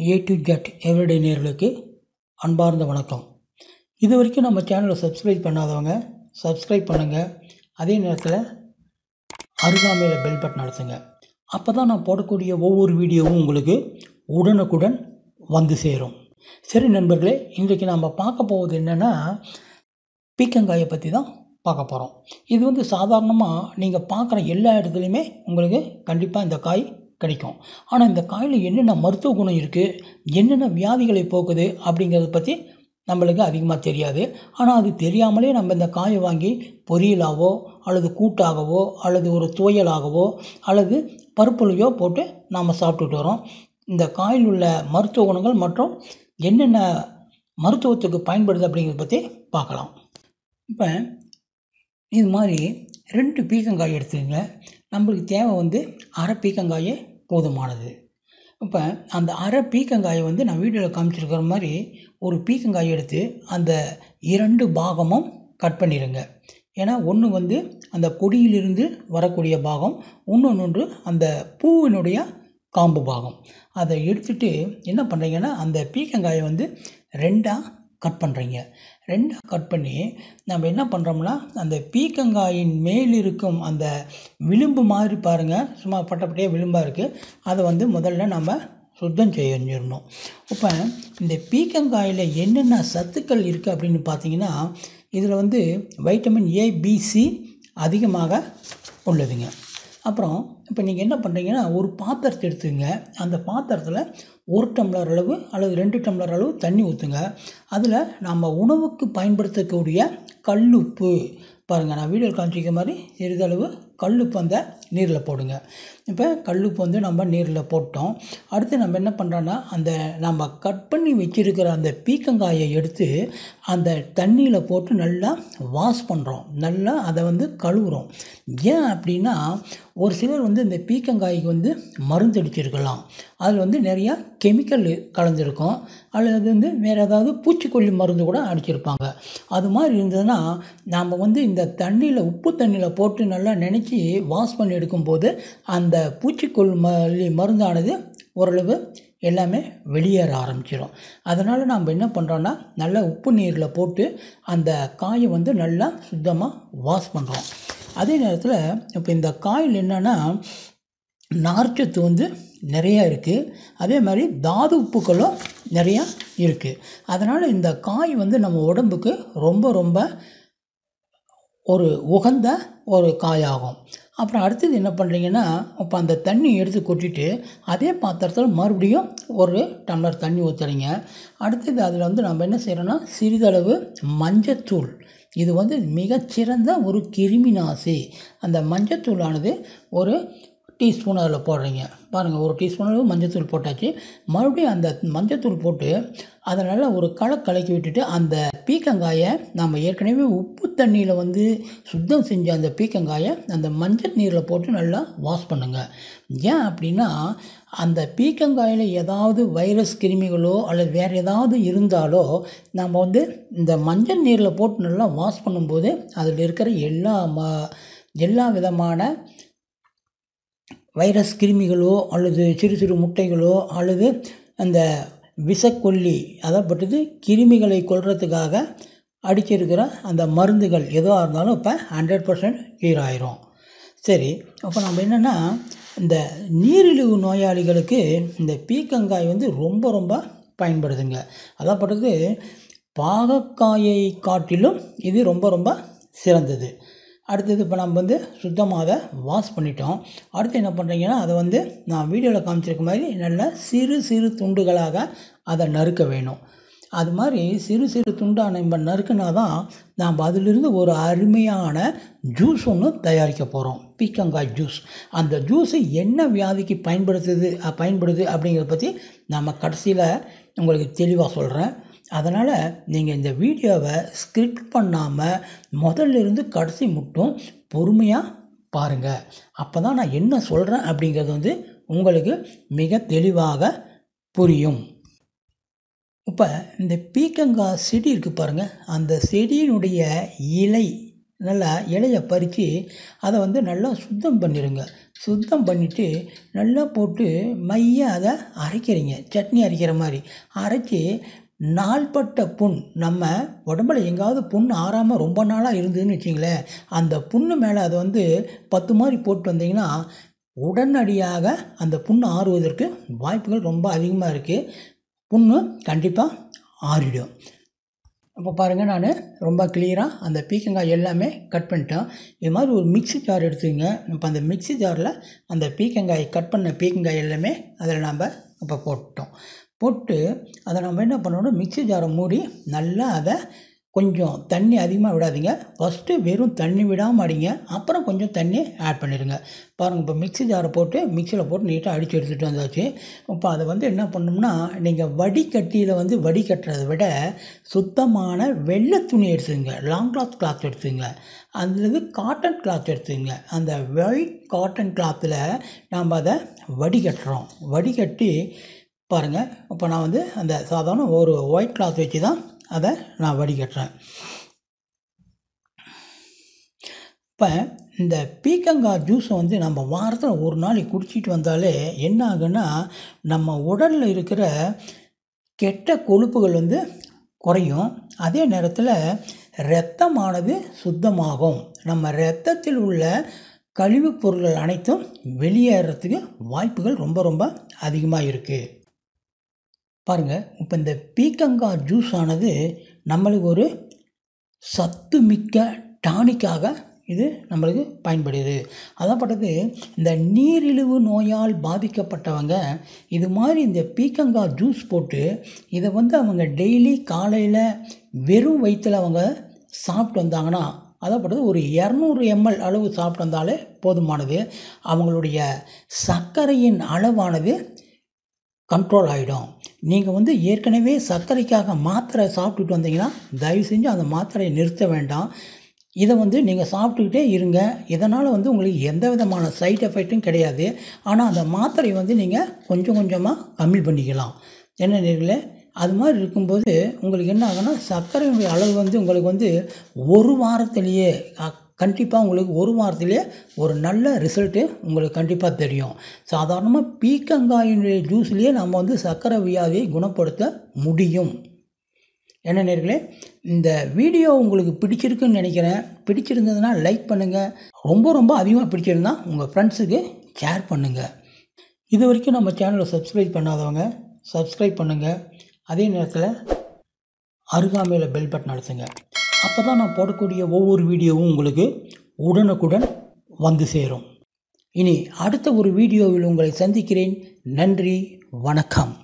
A to Z everyday நேர்களுக்கு அன்பார்ந்த வணக்கம் இது வரைக்கும் நம்ம சேனலை சப்ஸ்கிரைப் பண்ணாதவங்க சப்ஸ்கிரைப் பண்ணுங்கள் அதே நேரத்தில் அருகாமையில் பெல் பட்டன் அழுத்துங்க அப்போ தான் நான் போடக்கூடிய ஒவ்வொரு வீடியோவும் உங்களுக்கு உடனுக்குடன் வந்து சேரும் சரி நண்பர்களே இன்றைக்கு நாம் பார்க்க போவது என்னென்னா பீக்கங்காயை பற்றி தான் பார்க்க போகிறோம் இது வந்து சாதாரணமாக நீங்கள் பார்க்குற எல்லா இடத்துலையுமே உங்களுக்கு கண்டிப்பாக இந்த காய் கிடைக்கும் ஆனால் இந்த காயில் என்னென்ன மருத்துவ குணம் இருக்குது என்னென்ன வியாதிகளை போக்குது அப்படிங்கிறத பற்றி நம்மளுக்கு அதிகமாக தெரியாது ஆனால் அது தெரியாமலே நம்ம இந்த காயை வாங்கி பொரியலாகவோ அல்லது கூட்டாகவோ அல்லது ஒரு துவையலாகவோ அல்லது பருப்புலையோ போட்டு நாம் சாப்பிட்டுட்டு வரோம் இந்த காயில் உள்ள மருத்துவ குணங்கள் மற்றும் என்னென்ன மருத்துவத்துக்கு பயன்படுது அப்படிங்கிறத பற்றி பார்க்கலாம் இப்போ இது மாதிரி ரெண்டு பீக்கங்காய் எடுத்துக்கங்க நம்மளுக்கு தேவை வந்து அரை பீக்கங்காயே போதுமானது இப்போ அந்த அரை பீக்கங்காயை வந்து நான் வீடியோவில் காமிச்சிருக்கிற மாதிரி ஒரு பீக்கங்காய் எடுத்து அந்த இரண்டு பாகமும் கட் பண்ணிடுங்க ஏன்னா ஒன்று வந்து அந்த கொடியிலிருந்து வரக்கூடிய பாகம் இன்னொன்று அந்த பூவினுடைய காம்பு பாகம் அதை எடுத்துட்டு என்ன பண்ணுறீங்கன்னா அந்த பீக்கங்காயை வந்து ரெண்டாக கட் பண்ணுறீங்க ரெண்டாக கட் பண்ணி நம்ம என்ன பண்ணுறோம்னா அந்த பீக்கங்காயின் மேல் இருக்கும் அந்த விளிம்பு மாதிரி பாருங்கள் சும்மா பட்டப்பட்டையாக விளிம்பாக இருக்குது அதை வந்து முதல்ல நம்ம சுத்தம் செஞ்சிடணும் இப்போ இந்த பீக்கங்காயில் என்னென்ன சத்துக்கள் இருக்குது அப்படின்னு பார்த்தீங்கன்னா இதில் வந்து வைட்டமின் ஏ பிசி அதிகமாக உள்ளதுங்க அப்புறம் இப்போ நீங்கள் என்ன பண்ணுறீங்கன்னா ஒரு பாத்திரத்தை எடுத்துங்க அந்த பாத்திரத்தில் ஒரு டம்ளர் அளவு அல்லது ரெண்டு டம்ளர் அளவு தண்ணி ஊற்றுங்க அதில் நம்ம உணவுக்கு பயன்படுத்தக்கூடிய கல்லுப்பு பாருங்கள் நான் வீடியோ காமிச்சிக்க மாதிரி சிறிதளவு கல்லுப்பு அந்த நீரில் போடுங்க இப்போ கல்லுப்பு வந்து நம்ம நீரில் போட்டோம் அடுத்து நம்ம என்ன பண்ணுறோன்னா அந்த நம்ம கட் பண்ணி வச்சுருக்கிற அந்த பீக்கங்காயை எடுத்து அந்த தண்ணியில் போட்டு நல்லா வாஷ் பண்ணுறோம் நல்லா அதை வந்து கழுவுறோம் ஏன் அப்படின்னா ஒரு சிலர் வந்து இந்த பீக்கங்காய்க்கு வந்து மருந்து அடிச்சிருக்கலாம் அதில் வந்து நிறையா கெமிக்கல் கலந்துருக்கும் அல்லது வந்து வேறு ஏதாவது பூச்சிக்கொல்லி மருந்து கூட அடிச்சிருப்பாங்க அது மாதிரி இருந்ததுன்னா நாம் வந்து இந்த தண்ணியில் உப்பு தண்ணியில் போட்டு நல்லா நினச்சி வாஷ் பண்ணி எடுக்கும்போது அந்த பூச்சிக்கொல்லி மருந்தானது ஓரளவு எல்லாமே வெளியேற ஆரம்பிச்சிடும் அதனால் நாம் என்ன பண்ணுறோன்னா நல்லா உப்பு நீரில் போட்டு அந்த காயை வந்து நல்லா சுத்தமாக வாஷ் பண்ணுறோம் அதே நேரத்தில் இப்போ இந்த காயில் என்னென்னா நார்ச்சத்து வந்து நிறையா இருக்குது அதே மாதிரி தாது உப்புக்களும் நிறையா இருக்குது அதனால் இந்த காய் வந்து நம்ம உடம்புக்கு ரொம்ப ரொம்ப ஒரு உகந்த ஒரு காயாகும் அப்புறம் அடுத்தது என்ன பண்ணுறீங்கன்னா இப்போ அந்த தண்ணி எடுத்து கொட்டிட்டு அதே பாத்திரத்தில் மறுபடியும் ஒரு டம்ளர் தண்ணி ஊற்றுறீங்க அடுத்தது அதில் வந்து நம்ம என்ன செய்கிறோன்னா சிறிதளவு மஞ்சத்தூள் இது வந்து மிகச்சிறந்த ஒரு கிருமி நாசி அந்த மஞ்சத்தூளானது ஒரு டீஸ்பூன் அதில் போடுறீங்க பாருங்கள் ஒரு டீஸ்பூன் அளவு மஞ்சத்தூள் போட்டாச்சு மறுபடியும் அந்த மஞ்சத்தூள் போட்டு அதை நல்லா ஒரு களை கலக்கி விட்டுட்டு அந்த பீக்கங்காயை நம்ம ஏற்கனவே உப்பு தண்ணியில் வந்து சுத்தம் செஞ்ச அந்த பீக்கங்காயை அந்த மஞ்சள் நீரில் போட்டு நல்லா வாஷ் பண்ணுங்கள் ஏன் அப்படின்னா அந்த பீக்கங்காயில் ஏதாவது வைரஸ் கிருமிகளோ அல்லது வேறு ஏதாவது இருந்தாலோ நம்ம வந்து இந்த மஞ்சள் நீரில் போட்டு நல்லா வாஷ் பண்ணும்போது அதில் இருக்கிற எல்லா ம எல்லா விதமான வைரஸ் கிருமிகளோ அல்லது சிறு சிறு முட்டைகளோ அல்லது அந்த விஷக்கொல்லி அதைப்பட்டது கிருமிகளை கொல்றதுக்காக அடிச்சிருக்கிற அந்த மருந்துகள் எதுவாக இருந்தாலும் இப்போ ஹண்ட்ரட் பர்சன்ட் க்யூர் ஆயிரும் சரி அப்போ நம்ம என்னென்னா இந்த நீரிழிவு நோயாளிகளுக்கு இந்த பீக்கங்காய் வந்து ரொம்ப ரொம்ப பயன்படுதுங்க அதாப்பட்டது பாகக்காயை காட்டிலும் இது ரொம்ப ரொம்ப சிறந்தது அடுத்தது இப்போ நம்ம வந்து சுத்தமாக அதை வாஷ் பண்ணிட்டோம் அடுத்து என்ன பண்ணுறீங்கன்னா அதை வந்து நான் வீடியோவில் காமிச்சிருக்க மாதிரி நல்லா சிறு சிறு துண்டுகளாக அதை நறுக்க வேணும் அது மாதிரி சிறு சிறு துண்டாக நம்ம நறுக்குனா தான் நாம் அதிலிருந்து ஒரு அருமையான ஜூஸ் ஒன்று தயாரிக்க போகிறோம் பீக்கங்காய் ஜூஸ் அந்த ஜூஸு என்ன வியாதிக்கு பயன்படுத்துது பயன்படுது அப்படிங்கிறத பற்றி நம்ம கடைசியில் உங்களுக்கு தெளிவாக சொல்கிறேன் அதனால் நீங்கள் இந்த வீடியோவை ஸ்கிரிப்ட் பண்ணாமல் முதல்ல இருந்து கடைசி மட்டும் பொறுமையாக பாருங்கள் அப்போ தான் நான் என்ன சொல்கிறேன் அப்படிங்கிறது வந்து உங்களுக்கு மிக தெளிவாக புரியும் இப்போ இந்த பீக்கங்காய் செடி இருக்குது பாருங்கள் அந்த செடியினுடைய இலை நல்லா இலையை பறித்து அதை வந்து நல்லா சுத்தம் பண்ணிடுங்க சுத்தம் பண்ணிவிட்டு நல்லா போட்டு மைய அதை அரைக்கிறீங்க சட்னி அரைக்கிற மாதிரி அரைச்சி நாள்பட்ட புண் நம்ம உடம்புல எங்காவது புண் ஆறாமல் ரொம்ப நாளாக இருந்ததுன்னு வச்சிங்களேன் அந்த புண்ணு மேலே அதை வந்து பத்து மாதிரி போட்டு வந்தீங்கன்னா உடனடியாக அந்த புண்ணு ஆறுவதற்கு வாய்ப்புகள் ரொம்ப அதிகமாக இருக்குது புண்ணு கண்டிப்பாக ஆறிடும் இப்போ பாருங்கள் நான் ரொம்ப கிளியராக அந்த பீக்கங்காய் எல்லாமே கட் பண்ணிட்டேன் இது மாதிரி ஒரு மிக்ஸி ஜார் எடுத்துக்கங்க இப்போ அந்த மிக்ஸி ஜாரில் அந்த பீக்கங்காய் கட் பண்ண பீக்கங்காய் எல்லாமே அதில் நாம் இப்போ போட்டோம் போட்டு அதை நம்ம என்ன பண்ணணும் மிக்ஸி ஜாரை மூடி நல்லா அதை கொஞ்சம் தண்ணி அதிகமாக விடாதீங்க ஃபஸ்ட்டு வெறும் தண்ணி விடாமல் அடிங்க அப்புறம் கொஞ்சம் தண்ணி ஆட் பண்ணிடுங்க பாருங்கள் இப்போ மிக்ஸி ஜாரை போட்டு மிக்சியில் போட்டு நீட்டாக அடித்து எடுத்துகிட்டு வந்தாச்சு இப்போ அதை வந்து என்ன பண்ணோம்னா நீங்கள் வடிகட்டியில் வந்து வடிகட்டுறதை விட சுத்தமான வெள்ளை துணி எடுத்துங்க லாங் கிளாத் கிளாத் எடுத்துங்க அல்லது காட்டன் கிளாத் எடுத்துங்க அந்த ஒயிட் காட்டன் கிளாத்தில் நாம் அதை வடிகட்டுறோம் வடிகட்டி பாருங்கள் இப்போ நான் வந்து அந்த சாதாரண ஒரு ஒயிட் கிளாத் வச்சு தான் அதை நான் வடிகட்டுறேன் இப்போ இந்த பீக்கங்காய் ஜூஸை வந்து நம்ம வாரத்தில் ஒரு நாளைக்கு குடிச்சிட்டு வந்தாலே என்ன ஆகுன்னா நம்ம உடலில் இருக்கிற கெட்ட கொழுப்புகள் வந்து குறையும் அதே நேரத்தில் இரத்தமானது சுத்தமாகும் நம்ம இரத்தத்தில் உள்ள கழிவுப் பொருட்கள் அனைத்தும் வெளியேறதுக்கு வாய்ப்புகள் ரொம்ப ரொம்ப அதிகமாக இருக்குது பாருங்கள் இப்போ இந்த பீக்கங்காய் ஜூஸ் ஆனது நம்மளுக்கு ஒரு சத்து மிக்க டானிக்காக இது நம்மளுக்கு பயன்படுது அதாப்பட்டது இந்த நீரிழிவு நோயால் பாதிக்கப்பட்டவங்க இது மாதிரி இந்த பீக்கங்காய் ஜூஸ் போட்டு இதை வந்து அவங்க டெய்லி காலையில் வெறும் வயிற்றில் அவங்க சாப்பிட்டு வந்தாங்கன்னா அதாப்பட்டது ஒரு இரநூறு எம்எல் அளவு சாப்பிட்டு வந்தாலே போதுமானது அவங்களுடைய சர்க்கரையின் அளவானது கண்ட்ரோல் ஆகிடும் நீங்கள் வந்து ஏற்கனவே சர்க்கரைக்காக மாத்திரை சாப்பிட்டுட்டு வந்தீங்கன்னா தயவு செஞ்சு அந்த மாத்திரையை நிறுத்த வேண்டாம் இதை வந்து நீங்கள் சாப்பிட்டுக்கிட்டே இருங்க இதனால் வந்து உங்களுக்கு எந்த விதமான சைட் எஃபெக்ட்டும் கிடையாது ஆனால் அந்த மாத்திரையை வந்து நீங்கள் கொஞ்சம் கொஞ்சமாக கம்மி பண்ணிக்கலாம் என்ன நேர்களே அது மாதிரி இருக்கும்போது உங்களுக்கு என்ன ஆகும்னா சர்க்கரையுடைய அளவு வந்து உங்களுக்கு வந்து ஒரு வாரத்திலேயே கண்டிப்பாக உங்களுக்கு ஒரு வாரத்திலேயே ஒரு நல்ல ரிசல்ட்டு உங்களுக்கு கண்டிப்பாக தெரியும் சாதாரணமாக பீக்கங்காயினுடைய ஜூஸ்லேயே நம்ம வந்து சர்க்கரை வியாதியை குணப்படுத்த முடியும் என்ன நேர்களே இந்த வீடியோ உங்களுக்கு பிடிச்சிருக்குன்னு நினைக்கிறேன் பிடிச்சிருந்ததுன்னா லைக் பண்ணுங்கள் ரொம்ப ரொம்ப அதிகமாக பிடிச்சிருந்தா உங்கள் ஃப்ரெண்ட்ஸுக்கு ஷேர் பண்ணுங்கள் இது வரைக்கும் நம்ம சேனலை சப்ஸ்கிரைப் பண்ணாதவங்க சப்ஸ்கிரைப் பண்ணுங்கள் அதே நேரத்தில் அருகாமையில் பெல் பட்டன் அழுத்துங்க அப்போ தான் நான் போடக்கூடிய ஒவ்வொரு வீடியோவும் உங்களுக்கு உடனுக்குடன் வந்து சேரும் இனி அடுத்த ஒரு வீடியோவில் உங்களை சந்திக்கிறேன் நன்றி வணக்கம்